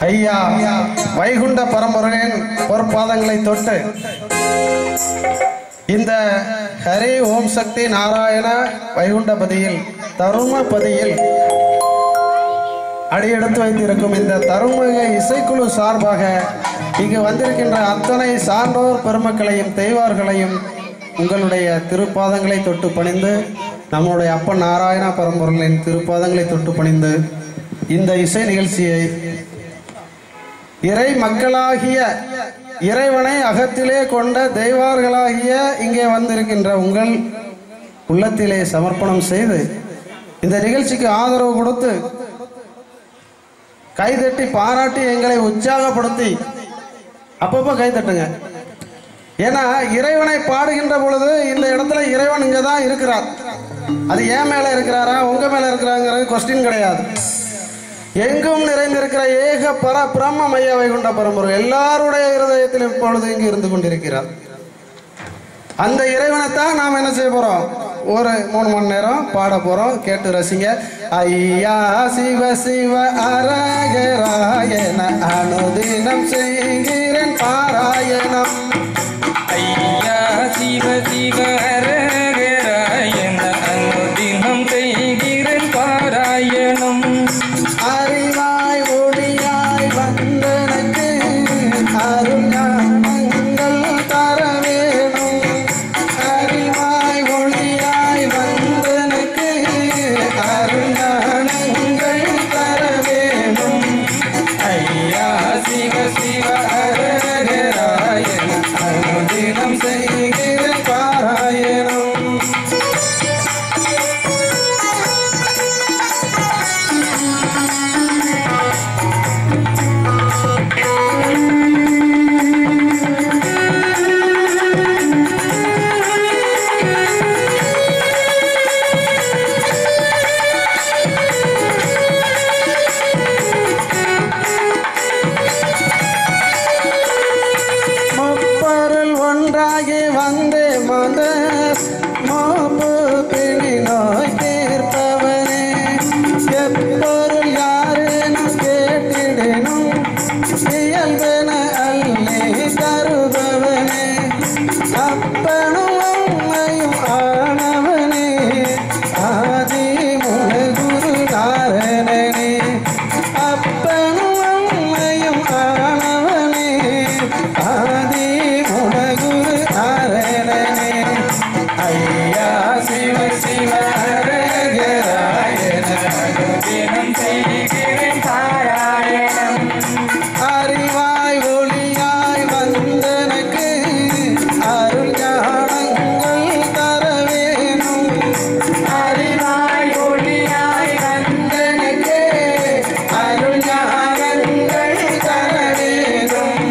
ஐயா வைகுண்ட பரம்பரையின் பொற்பாதங்களை தொட்டு இந்த ஹரி ஓம் சக்தி நாராயண வைகுண்டபதியில் தருமபதியில் அடியெடுத்து வைத்திருக்கும் இந்த தருமக இசைக்குழு சார்பாக இங்கு வந்திருக்கின்ற அத்தனை சான்றோர் பெருமக்களையும் தெய்வார்களையும் உங்களுடைய திருப்பாதங்களை தொட்டு பணிந்து நம்முடைய அப்பன் நாராயண பரம்பொருளின் திருப்பாதங்களை தொட்டு பணிந்து இந்த இசை நிகழ்ச்சியை இறை மக்களாகிய இறைவனை அகத்திலே கொண்ட தெய்வார்களாகிய இங்கே வந்திருக்கின்ற உங்கள் உள்ளத்திலே சமர்ப்பணம் செய்து இந்த நிகழ்ச்சிக்கு ஆதரவு கொடுத்து கைதட்டி பாராட்டி எங்களை உற்சாகப்படுத்தி அப்பப்போ கைதட்டுங்க ஏன்னா இறைவனை பாடுகின்ற பொழுது இந்த இடத்துல இறைவன் இங்கே தான் இருக்கிறார் அது ஏன் மேலே இருக்கிறாரா உங்க மேலே இருக்கிறாங்கிறது கொஸ்டின் கிடையாது எங்கும் நிறைந்திருக்கிற ஏக பர பிரம்ம மைய வைகுண்ட பரம்பரை எல்லாருடைய இருதயத்தில் இப்பொழுது இங்கு இருந்து கொண்டிருக்கிறார் அந்த இறைவனைத்தான் நாம் என்ன செய்ய போறோம் ஒரு மூணு மணி நேரம் பாட போறோம் கேட்டு ரசிங்க ஐயா சிவ சிவ அரகராயன அனுதினம் செய்கிறேன் பாராயணம் ஐயா சிவ சிவ ஹரஹராயன அனுதினம் செய்கிறேன் பாராயணம் அறிவாய் ஒளியாய் வந்தனக்கு அருள் ஞானங்கள் தர வேணும் அறிவாய் ஒளியாய் வந்தனக்கு அருள் ஞானங்கள் தர வேணும் ஐயா சிவ சிவ ஹரஹராயன அனுதினம் செய்கிற பாராயணம் முப்பொருள் ஒன்றாகி வந்தே மத மோபு பிணி நோய் தீர்ப்பவனே எப்பொருள் யாரேனும் கேட்டிடனும் இயல்பென அல்லே தருபவனே அப்பனும் அம்மையும் ஆனவனே ஆதி முனகுரு நாரணனே அப்பனும் அம்மையும் ஆனவனே ஆதி முனகுரு நாரணனே ஐயா சிவ சிவ ஹரஹராயன தினம் செய்கிறேன் பாராயணம் அறிவாய் ஒளியாய் வந்தனக்கு அருள் ஞானங்கள் தர வேணும் அறிவாய் ஒளியாய் வந்தனக்கு அருள் ஞானங்கள் தர வேணும்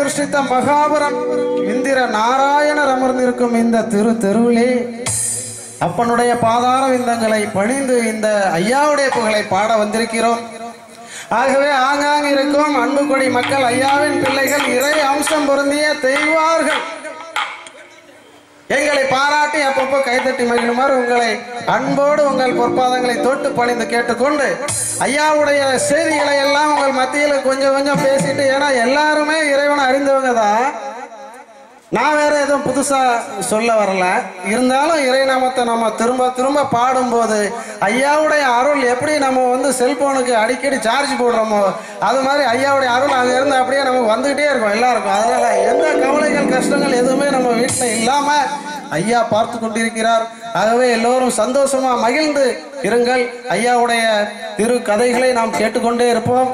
பிரதிஷ்டித்த மகாபுரம் இந்திர நாராயணர் அமர்ந்திருக்கும் இந்த திரு தெருவிலே அப்பனுடைய பாதார விந்தங்களை பணிந்து இந்த ஐயாவுடைய புகழை பாட வந்திருக்கிறோம் ஆகவே ஆங்காங்க இருக்கும் அன்புக்குடி மக்கள் ஐயாவின் பிள்ளைகள் இறை அம்சம் பொருந்திய தெய்வார்கள் எங்களை பாராட்டி அப்பப்போ கைதட்டி மகிழுமாறு உங்களை அன்போடு உங்கள் பொற்பாதங்களை தொட்டு பணிந்து கேட்டுக்கொண்டு ஐயாவுடைய செய்திகளை எல்லாம் உங்கள் மத்தியில் கொஞ்சம் கொஞ்சம் பேசிட்டு ஏன்னா எல்லாருமே இறைவனை அறிந்தவங்க தான் நான் வேற எதுவும் புதுசா சொல்ல வரல இருந்தாலும் இறைநாமத்தை நம்ம திரும்ப திரும்ப பாடும்போது ஐயாவுடைய அருள் எப்படி நம்ம வந்து செல்போனுக்கு அடிக்கடி சார்ஜ் போடுறோமோ அது மாதிரி ஐயாவுடைய அருள் அங்க இருந்து அப்படியே நமக்கு வந்துகிட்டே இருக்கும் எல்லாருக்கும் அதனால எந்த கவலைகள் கஷ்டங்கள் எதுவுமே நம்ம வீட்டில் இல்லாம ஐயா பார்த்து கொண்டிருக்கிறார் ஆகவே எல்லோரும் சந்தோஷமா மகிழ்ந்து இருங்கள் ஐயாவுடைய திரு கதைகளை நாம் கேட்டுக்கொண்டே இருப்போம்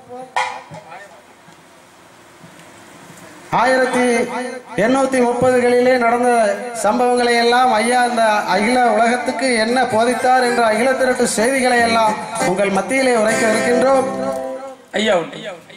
ஆயிரத்தி எண்ணூத்தி முப்பதுகளிலே நடந்த சம்பவங்களை எல்லாம் ஐயா இந்த அகில உலகத்துக்கு என்ன போதித்தார் என்ற அகில திரட்டு செய்திகளை எல்லாம் உங்கள் மத்தியிலே உரைக்க இருக்கின்றோம் ஐயா உண்டு